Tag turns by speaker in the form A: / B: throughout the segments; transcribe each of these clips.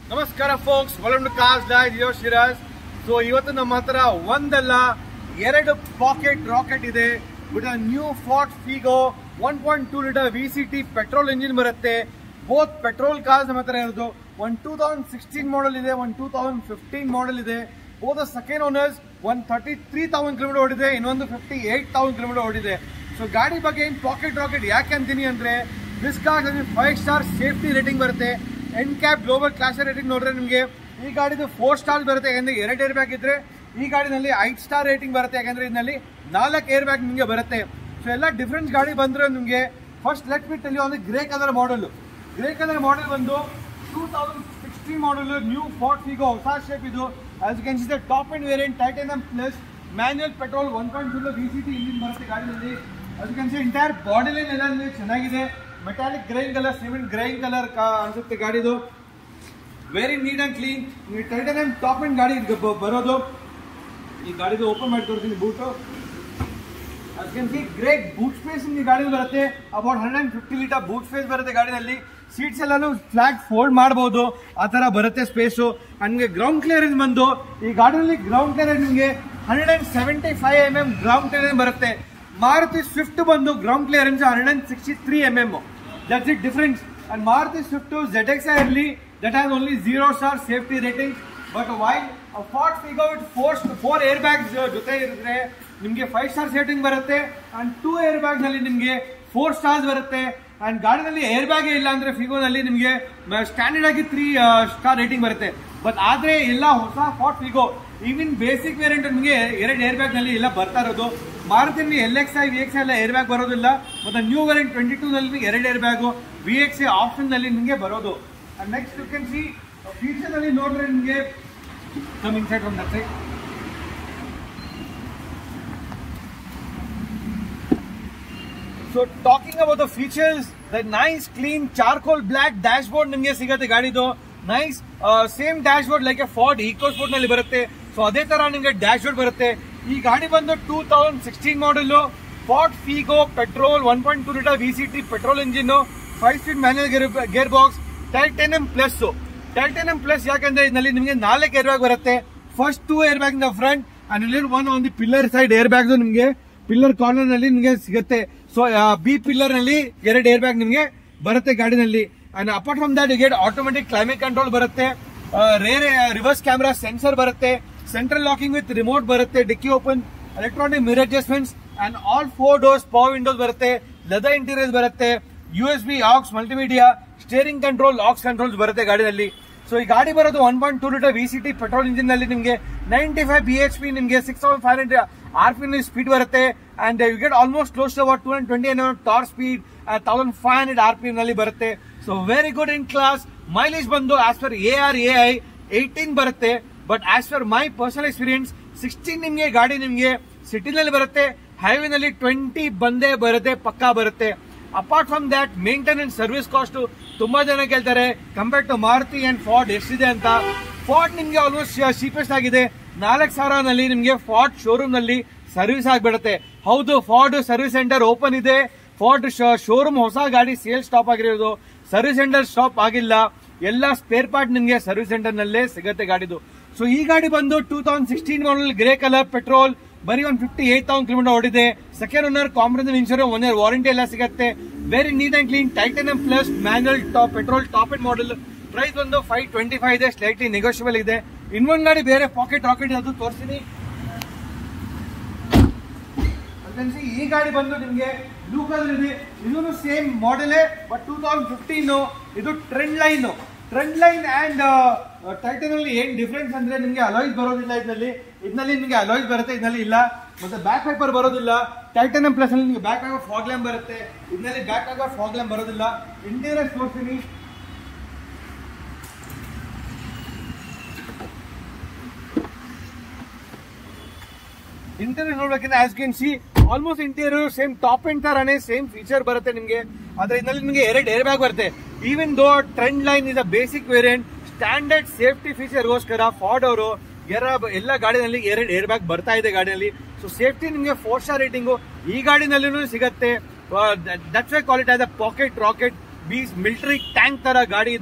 A: ನಮಸ್ಕಾರ folks welcome to cars live yo Shiraj so ಇವತ್ತು ನಮ್ಮ ಹತ್ರ ಒಂದಲ್ಲ ಎರಡು ಪಾಕೆಟ್ ರಾಕೆಟ್ ಇದೆ with new Ford Figo one point two litre V C T petrol engine ಬರುತ್ತೆ ಬೋತ್ ಪೆಟ್ರೋಲ್ ಕಾರ್ಸ್ ನಮ್ಮ ಹತ್ರ ಇರೋದು one two thousand sixteen model ಇದೆ one two thousand fifteen model ಇದೆ both second owners one thirty three thousand kilometre ಓಡಿದೆ ಇನ್ನೊಂದು fifty eight thousand kilometre ಓಡಿದೆ so ಗಾಡಿ ಬಗ್ಗೆ ಏನು ಪಾಕೆಟ್ ರಾಕೆಟ್ ಯಾಕೆ ಅಂತೀನಿ ಅಂದ್ರೆ this car five star safety rating ಬರುತ್ತೆ NCAP global class rating ನೋಡಿದ್ರೆ ನಿಮಗೆ ಈ ಗಾಡಿದು ಫೋರ್ ಸ್ಟಾರ್ ಬರುತ್ತೆ ಯಾಕಂದ್ರೆ ಎರಡು ಏರ್ ಬ್ಯಾಗ್ ಇದ್ರೆ ಈ ಗಾಡಿನಲ್ಲಿ ಐದು ಸ್ಟಾರ್ ರೇಟಿಂಗ್ ಬರುತ್ತೆ ಯಾಕಂದ್ರೆ ಇದರಲ್ಲಿ ನಾಲ್ಕು ಏರ್ ಬ್ಯಾಗ್ ನಿಮಗೆ ಬರುತ್ತೆ ಸೊ ಎಲ್ಲ ಡಿಫ್ರೆಂಟ್ ಗಾಡಿ ಬಂದ್ರೆ ನಿಮಗೆ ಫಸ್ಟ್ ಲೆಟ್ ಬಿಟ್ ಅಲ್ಲಿ ಒಂದು grey colour model grey colour model ಬಂದು two thousand sixteen model new Ford Figo ಹೊಸ ಶೇಪ್ ಇದು as can see the top end variant titanium plus manual petrol one point two V C T engine ಬರುತ್ತೆ ಗಾಡಿನಲ್ಲಿ ಅದು can see entire body line ಎಲ್ಲ ನಿಮಗೆ ಚೆನ್ನಾಗಿದೆ metallic grain colour cement grain colour ಅನ್ಸುತ್ತೆ ಗಾಡಿದು ವೆರಿ ನೀಟ್ ಅಂಡ್ ಕ್ಲೀನ್ ನೀವು titanium top end ಗಾಡಿ ಇದು ಬ- ಬರೋದು ಈ ಗಾಡಿದು ಓಪನ್ ಮಾಡಿ ತೋರಿಸ್ತೀನಿ ಬೂಟು ಅದಕ್ಕೆ ಗ್ರೇಟ್ ಬೂಟ್ ಸ್ಪೇಸ್ ಈ ಗಾಡಿ ಬರುತ್ತೆ about hundred and fifty litre boot space ಬರುತ್ತೆ ಗಾಡಿನಲ್ಲಿ ಸೀಟ್ಸ್ ಎಲ್ಲಾನು ಫ್ಲಾಟ್ ಫೋಲ್ಡ್ ಮಾಡಬಹುದು ಆ ತರ ಬರುತ್ತೆ ಸ್ಪೇಸು ನಿಮಗೆ ಗ್ರೌಂಡ್ ಕ್ಲಿಯರೆನ್ಸ್ ಬಂದು ಈ ಗಾಡಿನಲ್ಲಿ ಗ್ರೌಂಡ್ ಕ್ಲಿಯರೆನ್ಸ್ ನಿಮಗೆ hundred and seventy five M M ground clearance ಬರುತ್ತೆ ಮಾರುತಿ ಸ್ವಿಫ್ಟ್ ಬಂದು ground clearance hundred and sixty three M M that's it difference and Maruti Swift Z X ಇರಲಿ that has only zero star safety rating but while Ford Figo with four four air bags ಜೊತೆ ಇರಿದ್ರೆ ನಿಮಗೆ five star rating ಬರುತ್ತೆ and two air bag ನಲ್ಲಿ ನಿಮಗೆ four stars ಬರುತ್ತೆ and ಗಾಡಿನಲ್ಲಿ air bag ಇಲ್ಲ ಅಂದ್ರೆ ಫಿಗೋನಲ್ಲಿ ನಿಮಗೆ ಸ್ಟ್ಯಾಂಡರ್ಡ್ ಆಗಿ ತ್ರೀ ಸ್ಟಾರ್ ರೇಟಿಂಗ್ ಬರುತ್ತೆ ಬಟ್ ಆದ್ರೆ ಎಲ್ಲ ಹೊಸ Ford Figo even basic variant ನಿಮಗೆ ಎರಡು ಏರ್ ಬ್ಯಾಗ್ ನಲ್ಲಿ ಎಲ್ಲ ಬರ್ತಾ ಇರೋದು Maruti L X I V X ಎಲ್ಲ ಏರ್ ಬ್ಯಾಗ್ ಬರೋದಿಲ್ಲ ಮತ್ತೆ ನ್ಯೂ ವೇರಿಯಂಟ್ ಟ್ವೆಂಟಿ ಟೂ ನಲ್ಲಿ ಎರಡು air bag V X option ನಲ್ಲಿ ನಿಮಗೆ ಬರೋದು next you can see future ನಲ್ಲಿ ನೋಡಿದ್ರೆ ನಿಮಗೆ come inside from that side so talking about the features the nice clean charcoal black dashboard ನಿಮಗೆ ಸಿಗುತ್ತೆ ಗಾಡಿದು nice same dashboard like Ford EcoSport ನಲ್ಲಿ ಬರುತ್ತೆ ಸೊ ಅದೇ ತರ ನಿಮಗೆ ಡ್ಯಾಶ್ ಬೋರ್ಡ್ ಬರುತ್ತೆ ಈ ಗಾಡಿ ಬಂದು two thousand sixteen model Ford Figo petrol one point two litre V C T petrol engine five speed manual gear gearbox titanium plus titanium plus ಯಾಕಂದ್ರೆ ಇದರಲ್ಲಿ ನಿಮಗೆ ನಾಲ್ಕು ಏರ್ ಬ್ಯಾಗ್ ಬರುತ್ತೆ ಫಸ್ಟ್ ಟೂ ಏರ್ ಬ್ಯಾಗ್ ನ front and ಇಲ್ಲಿ one on the pillar side air bag ನಿಮಗೆ pillar corner ನಲ್ಲಿ ನಿಮಗೆ ಸಿಗುತ್ತೆ ಸೊ ಬಿ ಪಿಲ್ಲರ್ ನಲ್ಲಿ ಎರಡು ಏರ್ ಬ್ಯಾಗ್ ನಿಮಗೆ ಬರುತ್ತೆ ಗಾಡಿನಲ್ಲಿ and apart from that get automatic climate control ಬರುತ್ತೆ ರೇರ್ ರಿವರ್ಸ್ ಕ್ಯಾಮ್ರಾ ಸೆನ್ಸರ್ ಬರುತ್ತೆ ಸೆಂಟ್ರಲ್ ಲಾಕಿಂಗ್ ವಿತ್ ರಿಮೋಟ್ ಬರುತ್ತೆ dicky open electronic mirror adjustments and all four doors power windows ಬರುತ್ತೆ leather interiors ಬರುತ್ತೆ U S B aux multimedia steering control aux controls ಬರುತ್ತೆ ಗಾಡಿನಲ್ಲಿ so ಈ ಗಾಡಿ ಬರೋದು one point two litre V C T petrol engine ನಲ್ಲಿ ನಿಮಗೆ ninety five B H P ನಿಮಗೆ six thousand five hundred R P speed ಬರುತ್ತೆ and you get almost close to about two hundred twenty torque speed thousand five hundred R P ನಲ್ಲಿ ಬರುತ್ತೆ so very good in class mileage ಬಂದು as per A R A I eighteen ಬರುತ್ತೆ but as per my personal experience sixteen ನಿಮಗೆ ಗಾಡಿ ನಿಮಗೆ ಸಿಟಿನಲ್ಲಿ ಬರುತ್ತೆ ಹೈವೇನಲ್ಲಿ twenty ಬಂದೇ ಬರುತ್ತೆ ಪಕ್ಕಾ ಬರುತ್ತೆ apart from that maintenance service cost ತುಂಬಾ ಜನ ಕೇಳ್ತಾರೆ compared to Maruti and Ford ಎಷ್ಟಿದೆ ಅಂತ ಫಾರ್ಡ್ ನಿಮ್ಗೆ ಆಲ್ಮೋಸ್ಟ್ ಚೀಪೆಸ್ಟ್ ಆಗಿದೆ ನಾಲ್ಕು ಸಾವಿರನಲ್ಲಿ ನಿಮ್ಗೆ ಫಾರ್ಡ್ ಶೋರೂಮ್ ನಲ್ಲಿ ಸರ್ವಿಸ್ ಆಗಿಬಿಡುತ್ತೆ ಹೌದು ಫಾರ್ಡ್ ಸರ್ವಿಸ್ ಸೆಂಟರ್ ಓಪನ್ ಇದೆ ಫಾರ್ಡ್ ಶೋರೂಮ್ ಹೊಸ ಗಾಡಿ ಸೇಲ್ ಸ್ಟಾಪ್ ಆಗಿರೋದು ಸರ್ವಿಸ್ ಸೆಂಟರ್ ಸ್ಟಾಪ್ ಆಗಿಲ್ಲ ಎಲ್ಲ ಸ್ಪೇರ್ ಪಾರ್ಟ್ ನಿಮ್ಗೆ ಸರ್ವಿಸ್ ಸೆಂಟರ್ ನಲ್ಲೇ ಸಿಗುತ್ತೆ ಗಾಡಿದು ಸೊ ಈ ಗಾಡಿ ಬಂದು two thousand sixteen model grey colour petrol ಬರೀ ಒಂದು ಫಿಫ್ಟಿ ಏಟ್ ತೌಸಂಡ್ ಕಿಲೋಮೀಟರ್ ಓಡಿದೆ second owner compromise insurance one year warranty ಎಲ್ಲ ಸಿಗುತ್ತೆ very neat and clean titanium plus manual top petrol top end model price ಒಂದು five twenty five ಇದೆ slightly negotiable ಇದೆ ಇನ್ನೊಂದು ಗಾಡಿ ಬೇರೆ ಪಾಕೆಟ್ ರಾಕೆಟ್ ಅದು ತೋರಿಸ್ತೀನಿ ಅನ್ಸಿ ಈ ಗಾಡಿ ಬಂದು ನಿಮಗೆ ಬ್ಲೂ ಕಲರ್ ಇದೆ ಇದೂ ಸೇಮ್ ಮಾಡೆಲೇ ಬಟ್ ಟೂ ತೌಸಂಡ್ ಫಿಫ್ಟೀನ್ ಇದು trend line trend line and ಟೈಟನಲ್ಲಿ ಏನ್ ಡಿಫ್ರೆನ್ಸ್ ಅಂದ್ರೆ ನಿಮಗೆ ಅಲಾಯ್ಸ್ ಬರೋದಿಲ್ಲ ಇದರಲ್ಲಿ ಇದರಲ್ಲಿ ನಿಮಗೆ ಅಲಾಯ್ಸ್ ಬರುತ್ತೆ ಇದರಲ್ಲಿ ಇಲ್ಲ ಮತ್ತೆ ಬ್ಯಾಕ್ ಪೇಪರ್ ಬರೋದಿಲ್ಲ ಟೈಟನಿಯಂ ಪ್ಲಸ್ ಅಲ್ಲಿ ನಿಮಗೆ ಬ್ಯಾಕ್ ಆಗೋ ಫಾಗ್ ಲ್ಯಾಂಪ್ ಬರುತ್ತೆ ಇದರಲ್ಲಿ ಬ್ಯಾಕ್ ಆಗೋ ಫಾಗ್ ಲ್ಯಾಂಪ್ ಬರೋದಿಲ್ಲ ಇಂಟೀರಿಯರ್ ತೋರಿಸ್ತೀನಿ ಇಂಟೀರಿಯರ್ ನೋಡ್ಬೇಕಂದ್ರೆ as can see almost interior same top end ತರಾನೇ ಸೇಮ್ ಫೀಚರ್ ಬರುತ್ತೆ ನಿಮಗೆ ಆದ್ರೆ ಇದರಲ್ಲಿ ನಿಮಗೆ ಎರಡು ಏರ್ ಬ್ಯಾಗ್ ಬರುತ್ತೆ even though trend line is a basic variant standard safety ಫೀಚರ್ಗೋಸ್ಕರ ಫಾರ್ಡ್ ಅವರು ಎಲ್ಲ ಎಲ್ಲ ಗಾಡಿನಲ್ಲಿ ಎರಡು ಏರ್ ಬ್ಯಾಗ್ ಬರ್ತಾ ಇದೆ ಗಾಡಿಯಲ್ಲಿ ಸೊ ಸೇಫ್ಟಿ ನಿಮಗೆ ಫೋರ್ ಸ್ಟಾರ್ ರೇಟಿಂಗು ಈ ಗಾಡಿನಲ್ಲೂ ಸಿಗುತ್ತೆ ದಟ್ಸ್ ವೈ ಕ್ವಾಲಿಟಿ ಆದ pocket rocket beast military tank ತರ ಗಾಡಿ ಇದು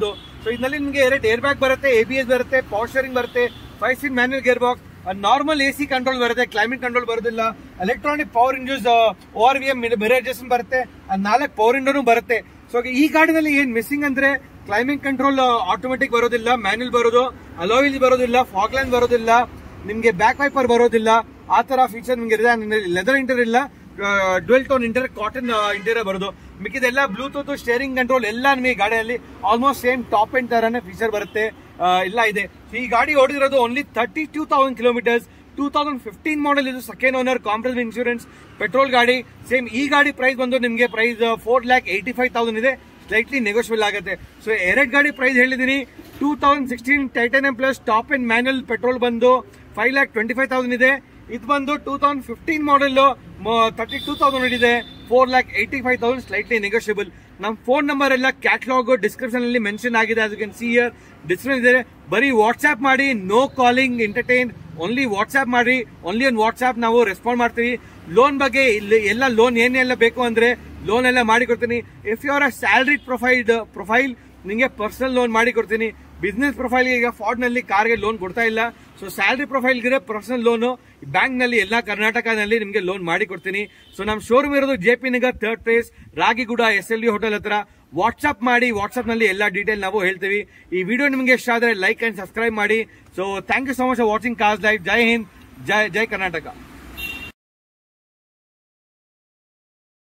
A: ಸೊ ಇದರಲ್ಲಿ ನಿಮಗೆ ಎರಡು ಏರ್ ಬ್ಯಾಗ್ ಬರುತ್ತೆ ಎ ಬಿ ಎಸ್ ಬರುತ್ತೆ ಪವರ್ ಶೇರಿಂಗ್ ಬರುತ್ತೆ five seat manual gear box normal A C control ಬರುತ್ತೆ ಕ್ಲೈಮೇಟ್ ಕಂಟ್ರೋಲ್ ಬರೋದಿಲ್ಲ ಎಲೆಕ್ಟ್ರಾನಿಕ್ ಪವರ್ ಇಂಜೂಸ್ O R V M mirror adjustment ಬರುತ್ತೆ ನಾಲ್ಕು ಪವರ್ ಇಂಡೋನು ಬರುತ್ತೆ ಸೊ ಈ ಗಾಡಿನಲ್ಲಿ ಏನ್ ಮಿಸ್ಸಿಂಗ್ ಅಂದ್ರೆ ಕ್ಲೈಮೇಟ್ ಕಂಟ್ರೋಲ್ ಆಟೋಮೆಟಿಕ್ ಬರೋದಿಲ್ಲ ಮ್ಯಾನ್ಯಲ್ ಬರೋದು ಅಲೋವಿಲ್ ಬರೋದಿಲ್ಲ ಫಾಗ್ಲೈನ್ ಬರೋದಿಲ್ಲ ನಿಮ್ಗೆ ಬ್ಯಾಕ್ ವೈಪರ್ ಬರೋದಿಲ್ಲ ಆ ತರ ಫೀಚರ್ ನಿಮ್ಗೆ ಇದೆ ಲೆದರ್ ಇಂಟರ್ ಇಲ್ಲ dual tone inter cotton interior ಬರೋದು ಮಿಕ್ಕಿದೆಲ್ಲ ಬ್ಲೂಟೂತ್ ಸ್ಟೇರಿಂಗ್ ಕಂಟ್ರೋಲ್ ಎಲ್ಲ ನಿಮಗೆ ಗಾಡಿಯಲ್ಲಿ ಆಲ್ಮೋಸ್ಟ್ ಸೇಮ್ ಟಾಪ್ ಎಂಡ್ ತರಾನೇ ಫೀಚರ್ ಬರುತ್ತೆ ಆ, ಎಲ್ಲ ಇದೆ So, ಈ ಗಾಡಿ ಓಡಿರೋದು only thirty two thousand kilometres two thousand fifteen model ಇದು second owner compress insurance petrol ಗಾಡಿ ಸೇಮ್ ಈ ಗಾಡಿ ಪ್ರೈಸ್ ಬಂದು ನಿಮಗೆ price four lakh eighty five thousand ಇದೆ ಸ್ಲೈಟ್ಲಿ ನೆಗೋಷಿಯಬಲ್ ಆಗುತ್ತೆ ಸೊ ಎರಡು ಗಾಡಿ ಪ್ರೈಸ್ ಹೇಳಿದೀನಿ two thousand sixteen titanium plus top and manual petrol ಬಂದು five lakh twenty five thousand ಇದೆ ಇದು ಬಂದು two thousand fifteen model thirty two thousand ಇದೆ four lakh eighty five thousand slightly negotiable ನಮ್ಮ ಫೋನ್ ನಂಬರ್ ಎಲ್ಲ ಕ್ಯಾಟ್ಲಾಗ್ ಡಿಸ್ಕ್ರಿಪ್ಷನ್ ಅಲ್ಲಿ mention ಆಗಿದೆ ಅದು ಕ್ಯಾನ್ ಸಿ ಇಯರ್ ಡಿಸ್ಕ್ರಿಪ್ಷನ್ ಇದೆ ಬರೀ ವಾಟ್ಸ್ಆಪ್ ಮಾಡಿ no calling entertain only WhatsApp ಮಾಡಿ ಓನ್ಲಿ ಒಂದು ವಾಟ್ಸ್ಆಪ್ ನಾವು ರೆಸ್ಪಾಂಡ್ ಮಾಡ್ತೀವಿ ಲೋನ್ ಬಗ್ಗೆ ಇಲ್ಲಿ ಎಲ್ಲ ಲೋನ್ ಏನೆಲ್ಲ ಬೇಕು ಅಂದ್ರೆ ಲೋನ್ ಎಲ್ಲ ಮಾಡಿ ಕೊಡ್ತೀನಿ if you are a salary profile profile ನಿಮಗೆ ಪರ್ಸನಲ್ ಲೋನ್ ಮಾಡಿ ಕೊಡ್ತೀನಿ ಬಿಸ್ನೆಸ್ ಪ್ರೊಫೈಲ್ ಈಗ ಫಾರ್ಡ್ ನಲ್ಲಿ ಕಾರ್ಗೆ ಲೋನ್ ಕೊಡ್ತಾ ಇಲ್ಲ ಸೊ ಸ್ಯಾಲ್ರಿ ಪ್ರೊಫೈಲ್ ಗೆ ಪರ್ಸನಲ್ ಲೋನ್ ಬ್ಯಾಂಕ್ ನಲ್ಲಿ ಎಲ್ಲ ಕರ್ನಾಟಕದಲ್ಲಿ ನಿಮಗೆ ಲೋನ್ ಮಾಡಿ ಕೊಡ್ತೀನಿ ಸೊ ನಮ್ಮ ಶೋರೂಮ್ ಇರೋದು J P Nagar third place Ragigudda S L hotel ಹತ್ರ ವಾಟ್ಸ್ಆಪ್ ಮಾಡಿ ವಾಟ್ಸ್ಆಪ್ ನಲ್ಲಿ ಎಲ್ಲ ಡೀಟೇಲ್ ನಾವು ಹೇಳ್ತೀವಿ ಈ ವಿಡಿಯೋ ನಿಮಗೆ ಇಷ್ಟ ಆದ್ರೆ ಲೈಕ್ ಅಂಡ್ ಸಬ್ಸ್ಕ್ರೈಬ್ ಮಾಡಿ so thank you so much for watching cars life ಜೈ ಹಿಂದ್ ಜೈ ಜೈ ಕರ್ನಾಟಕ